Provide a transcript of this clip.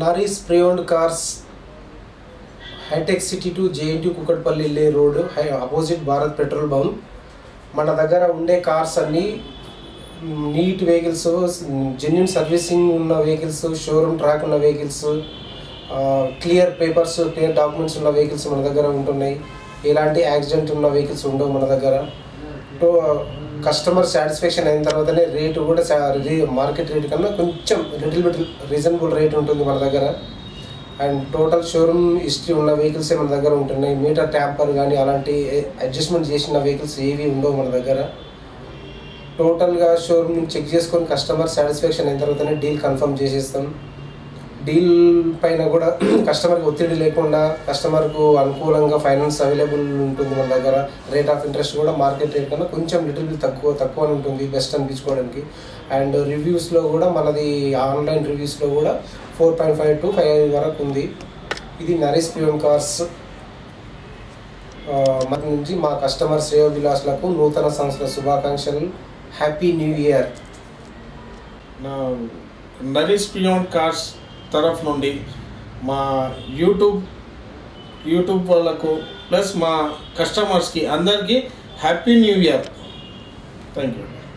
నరీస్ beyond cars Hitec City to JNT Kukatpally లే road హై opposite Bharat petrol bunk మన దగ్గర ఉండే కార్స్ అన్నీ నీట్ వెహికల్స్ జెన్యున్ సర్వీసింగ్ ఉన్న వెహికల్స్ షోరూమ్ ట్రాక్ ఉన్న vehicles clear papers clear documents ఉన్న వెహికల్స్ మన దగ్గర ఉంటున్నాయి ఎలాంటి యాక్సిడెంట్ ఉన్న వెహికల్స్ ఉండవు మన దగ్గర తో కస్టమర్ సాటిస్ఫాక్షన్ అయిన తర్వాతనే రేటు కూడా మార్కెట్ రేట్ కన్నా కొంచెం లిటిల్ బిట్ రీజనబుల్ రేట్ ఉంటుంది మన దగ్గర అండ్ టోటల్ షోరూమ్ హిస్టరీ ఉన్న వెహికల్సే మన దగ్గర ఉంటున్నాయి మీటర్ ట్యాంపర్ కానీ అలాంటి అడ్జస్ట్మెంట్ చేసిన వెహికల్స్ ఏవి ఉండవు మన దగ్గర టోటల్గా షోరూమ్ చెక్ చేసుకొని కస్టమర్ సాటిస్ఫాక్షన్ అయిన తర్వాతనే డీల్ కన్ఫర్మ్ చేసేస్తాం డీల్ పైన కూడా కస్టమర్కి ఒత్తిడి లేకుండా కస్టమర్కు అనుకూలంగా ఫైనాన్స్ అవైలబుల్ ఉంటుంది మన దగ్గర రేట్ ఆఫ్ ఇంట్రెస్ట్ కూడా మార్కెట్ రేట్ కన్నా కొంచెం లిటిల్ బిట్ తక్కువ తక్కువ ఉంటుంది బెస్ట్ అనిపించుకోవడానికి అండ్ రివ్యూస్లో కూడా మనది ఆన్లైన్ రివ్యూస్లో కూడా four point five to five వరకు ఉంది ఇది నరేష్ ప్రియం కార్స్ మన నుంచి మా కస్టమర్ శ్రేయ విలాస్లకు నూతన సంవత్సర శుభాకాంక్షలు హ్యాపీ న్యూ ఇయర్ నా నరీష్ బియాండ్ కార్స్ తరఫు నుండి మా యూట్యూబ్ యూట్యూబ్ వాళ్ళకు ప్లస్ మా కస్టమర్స్కి అందరికీ happy new year thank you